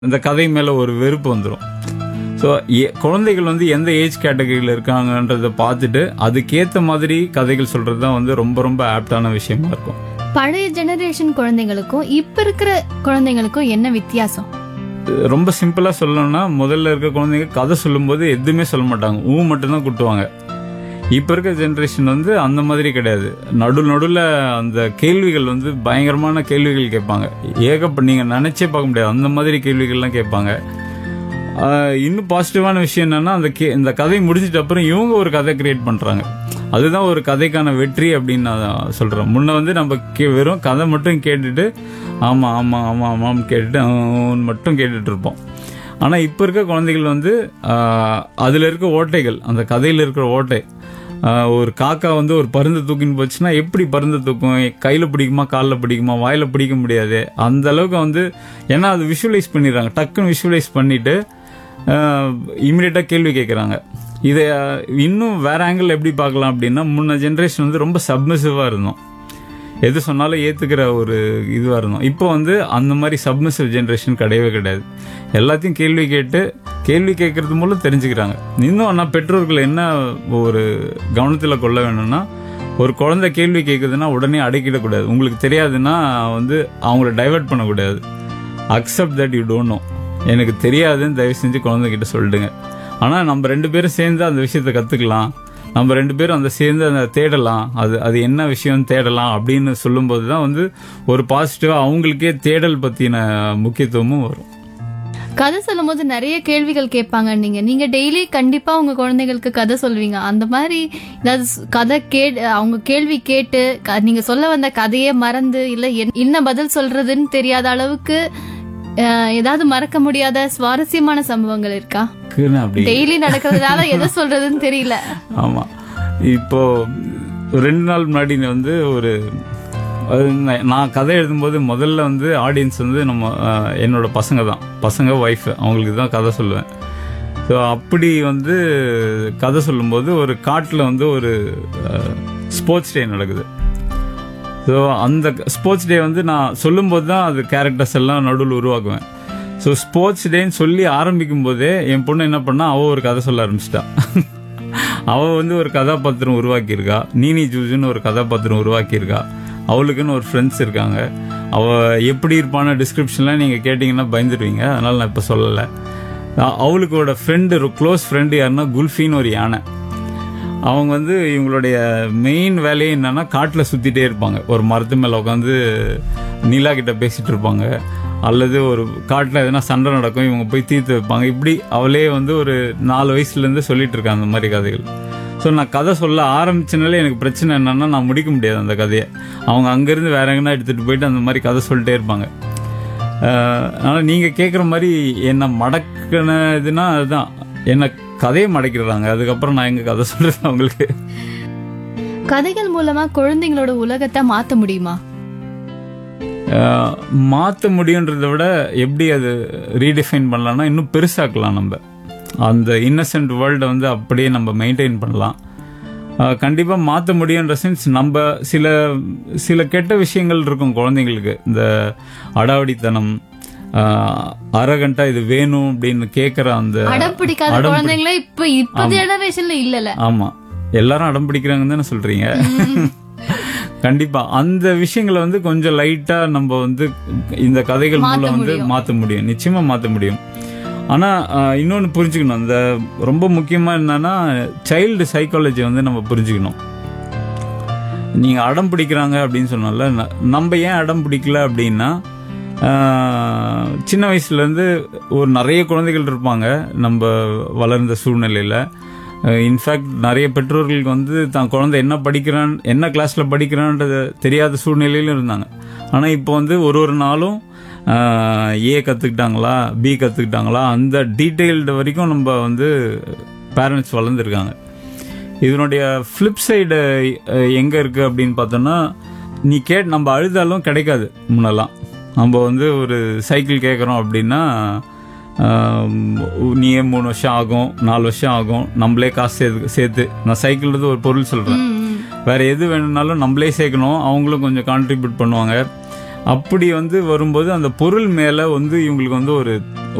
இந்த கதை மேல ஒரு வெறுப்பு வந்துடும் ஸோ குழந்தைகள் வந்து எந்த ஏஜ் கேட்டகரியில் இருக்காங்கன்றத பார்த்துட்டு அதுக்கேற்ற மாதிரி கதைகள் சொல்றது தான் வந்து ரொம்ப ரொம்ப ஆப்டான விஷயமா இருக்கும் பழைய ஜெனரேஷன் குழந்தைங்களுக்கும் இப்ப இருக்கிற குழந்தைங்களுக்கும் என்ன வித்தியாசம் ரொம்ப சிம்பிளா சொல்லணும்னா முதல்ல இருக்க குழந்தைங்க கதை சொல்லும்போது எதுவுமே சொல்ல மாட்டாங்க ஊ மட்டும்தான் குட்டுவாங்க இப்ப இருக்க ஜெனரேஷன் வந்து அந்த மாதிரி கிடையாது நடு நடுவில் அந்த கேள்விகள் வந்து பயங்கரமான கேள்விகள் கேட்பாங்க ஏகப்ப நீங்க நினைச்சே பார்க்க முடியாது அந்த மாதிரி கேள்விகள்லாம் கேட்பாங்க ஆஹ் இன்னும் பாசிட்டிவான விஷயம் என்னன்னா அந்த கே- இந்த கதை முடிஞ்சிட்ட அப்புறம் இவங்க ஒரு கதை கிரியேட் பண்றாங்க அதுதான் ஒரு கதைக்கான வெற்றி அப்படின்னு நான் சொல்றேன் முன்ன வந்து நம்ம கே- வெறும் கதை மட்டும் கேட்டுட்டு ஆமா ஆமா ஆமா ஆமான்னு கேட்டுட்டு ஆன்னு மட்டும் கேட்டுட்டு இருப்போம் ஆனா இப்ப இருக்க குழந்தைகள் வந்து ஆஹ், அதுல இருக்க ஓட்டைகள் அந்த கதையில இருக்கிற ஓட்டை ஆஹ், ஒரு காக்கா வந்து ஒரு பருந்து தூக்கின்னு போச்சுன்னா எப்படி பருந்து தூக்கும் கையில பிடிக்குமா காலில் பிடிக்குமா வாயில பிடிக்க முடியாது அந்த அளவுக்கு வந்து ஏன்னா அது விஷுவலைஸ் பண்ணிடுறாங்க டக்குன்னு விஷுவலைஸ் பண்ணிட்டு இமிடியேட்டா கேள்வி கேட்குறாங்க இதை அஹ், இன்னும் வேற ஆங்கிள் எப்படி பார்க்கலாம் அப்படின்னா முன்ன ஜென்ரேஷன் வந்து ரொம்ப சப்மிசிவா இருந்தோம் எது சொன்னாலும் ஏத்துக்கிற ஒரு இதுவா இருந்தோம் இப்போ வந்து அந்த மாதிரி சப்மிசிவ் ஜென்ரேஷன் கிடையவே கிடையாது எல்லாத்தையும் கேள்வி கேட்டு கேள்வி கேட்கறது மூலம் தெரிஞ்சுக்கிறாங்க இன்னும் ஆனால் பெற்றோர்கள் என்ன ஒரு கவனத்தில் கொள்ள வேணும்னா ஒரு குழந்தை கேள்வி கேட்குதுன்னா உடனே அடக்கிடக்கூடாது உங்களுக்கு தெரியாதுன்னா வந்து அவங்கள டைவர்ட் பண்ணக்கூடாது accept that you don't know எனக்கு தெரியாதுன்னு தயவு செஞ்சு குழந்தைகிட்ட சொல்லிடுங்க ஆனால் நம்ம ரெண்டு பேரும் சேர்ந்து அந்த விஷயத்தை கற்றுக்கலாம் நம்ம ரெண்டு பேரும் அந்த சேர்ந்து அந்த தேடலாம் அது அது என்ன விஷயம் தேடலாம் அப்படின்னு சொல்லும்போது தான் வந்து ஒரு பாசிட்டிவாக அவங்களுக்கே தேடல் பற்றின முக்கியத்துவமும் வரும் கதை சொல்லும் போது நிறைய கேள்விகள் கேட்பாங்க நீங்க நீங்க டெய்லி கண்டிப்பா உங்க குழந்தைகளுக்கு கதை சொல்வீங்க அந்த மாதிரி ஏதாவது ஸ்- கதை கே அவங்க கேள்வி கேட்டு க- நீங்க சொல்ல வந்த கதையே மறந்து இல்ல என்- என்ன பதில் சொல்றதுன்னு தெரியாத அளவுக்கு அஹ், ஏதாவது மறக்க முடியாத சுவாரஸ்யமான சம்பவங்கள் இருக்கா இருக்குன்னு அப்படி டெய்லி நடக்கிறதுனால எதை சொல்றதுன்னு தெரியல ஆமா இப்போ ரெண்டு நாள் முன்னாடி வந்து ஒரு அது நான் நான் கதை எழுதும்போது முதல்ல வந்து ஆடியன்ஸ் வந்து நம்ம அஹ், என்னோட பசங்க தான் பசங்க ஒய்ஃப் அவங்களுக்கு தான் கதை சொல்லுவேன் ஸோ அப்படி வந்து கதை சொல்லும்போது ஒரு காட்டில் வந்து ஒரு ஸ்போர்ட்ஸ் டே நடக்குது ஸோ அந்த ஸ்போர்ட்ஸ் டே வந்து நான் சொல்லும்போது தான் அது கேரக்டர்ஸ் எல்லாம் நடுவில் உருவாக்குவேன் ஸோ ஸ்போர்ட்ஸ் டேன்னு சொல்லி ஆரம்பிக்கும் போதே என் பொண்ணு என்ன பண்ணா அவ ஒரு கதை சொல்ல ஆரம்பிச்சிட்டா அவ வந்து ஒரு கதாபாத்திரம் உருவாக்கியிருக்கா நீனி ஜூஜுன்னு ஒரு கதாபாத்திரம் உருவாக்கியிருக்கா அவளுக்குன்னு ஒரு ஃப்ரெண்ட்ஸ் இருக்காங்க அவ எப்படி இருப்பான டிஸ்கிரிப்ஷன்லாம் நீங்க கேட்டீங்கன்னா பயந்துடுவீங்க அதனால நான் இப்போ சொல்லலை அ- அவளுக்கோட ஃப்ரெண்டு க்ளோஸ் ஃப்ரெண்டு யாருன்னா குல்ஃபின்னு ஒரு யானை அவங்க வந்து இவங்களுடைய மெயின் வேலையே என்னன்னா காட்டில் சுத்திட்டே இருப்பாங்க ஒரு மரத்து மேல உட்காந்து நிலா கிட்ட பேசிட்டு இருப்பாங்க அல்லது ஒரு காட்டில் எதனா சண்டை நடக்கும் இவங்க போய் தீர்த்து வைப்பாங்க இப்படி அவளே வந்து ஒரு நாலு வயசுல இருந்து சொல்லிட்டு இருக்காங்க அந்த மாதிரி கதைகள் ஸோ நான் கதை சொல்ல ஆரம்பிச்சனாலே எனக்கு பிரச்சனை என்னன்னா நான் முடிக்க முடியாது அந்த கதையை அவங்க அங்கேருந்து வேற எங்கன்னா எடுத்துட்டு போயிட்டு அந்த மாதிரி கதை சொல்லிட்டே இருப்பாங்க அஹ், ஆனா நீங்க கேக்குற மாதிரி என்ன மடக்கினதுன்னா அதுதான் என்ன கதையை மடக்கிடுறாங்க அதுக்கப்புறம் நான் எங்க கதை சொல்றது அவங்களுக்கு கதைகள் மூலமா குழந்தைங்களோட உலகத்தை மாத்த முடியுமா அஹ், மாத்த முடியுன்றதை விட எப்படி அது ரீடிஃபைன் பண்ணலாம்னா இன்னும் பெருசாக்கலாம் நம்ம அந்த இன்னசென்ட் வேர்ல்டை வந்து அப்படியே நம்ம மெயின்டைன் பண்ணலாம் அஹ், கண்டிப்பா மாத்த முடியுன்ற சென்ஸ் நம்ம சில சில கெட்ட விஷயங்கள் இருக்கும் குழந்தைங்களுக்கு இந்த அடாவடித்தனம் அரகண்டா இது வேணும் அப்படின்னு கேக்குற அந்த அடம் பிடிக்காத அடம் பிடி- குழந்தைங்களே இப்ப இப்ப ஜெனரேஷன்ல இல்லல ஆமா எல்லாரும் அடம் பிடிக்கிறாங்கன்னு தானே சொல்றீங்க கண்டிப்பா அந்த விஷயங்களை வந்து கொஞ்சம் லைட்டா நம்ம வந்து இந்த கதைகள் மாத்த மூலம் வந்து முடியும். மாத்த முடியும் நிச்சயமா மாத்த முடியும் ஆனா ஆஹ், இன்னொன்னு புரிஞ்சுக்கணும் அந்த ரொம்ப முக்கியமா என்னன்னா சைல்டு சைக்காலஜி வந்து நம்ம புரிஞ்சுக்கணும் நீங்க அடம் பிடிக்கிறாங்க அப்படின்னு சொன்னால ந- நம்ம ஏன் அடம் பிடிக்கல அப்படின்னா ஆஹ், சின்ன வயசுல இருந்து ஒரு நிறைய குழந்தைகள் இருப்பாங்க நம்ம வளர்ந்த சூழ்நிலையில இன்ஃபேக்ட் நிறைய பெற்றோர்களுக்கு வந்து தான் குழந்தை என்ன படிக்கிறான் என்ன கிளாஸ்ல படிக்கிறான்றது தெரியாத சூழ்நிலையிலும் இருந்தாங்க ஆனா இப்போ வந்து ஒரு ஒரு நாளும் ஏ கத்துக்கிட்டாங்களா பி கத்துக்கிட்டாங்களா அந்த டீட்டெயில்டு வரைக்கும் நம்ம வந்து பேரண்ட்ஸ் வளர்ந்துருக்காங்க இதனுடைய ஃப்ளிப் சைடு எங்க இருக்கு அப்படின்னு பார்த்தோம்னா நீ கேட் நம்ம அழுதாலும் கிடைக்காது முன்னெல்லாம் நம்ம வந்து ஒரு சைக்கிள் கேட்குறோம் அப்படின்னா ஆம், நீயே மூணு வருஷம் ஆகும் நாலு வருஷம் ஆகும் நம்மளே காசு சேர்த்து சேர்த்து நான் சைக்கிள்ன்றது ஒரு பொருள் சொல்றேன் வேற எது வேணும்னாலும் நம்மளே சேர்க்கணும் அவங்களும் கொஞ்சம் கான்ட்ரிபியூட் பண்ணுவாங்க அப்படி வந்து வரும்போது அந்த பொருள் மேல வந்து இவங்களுக்கு வந்து ஒரு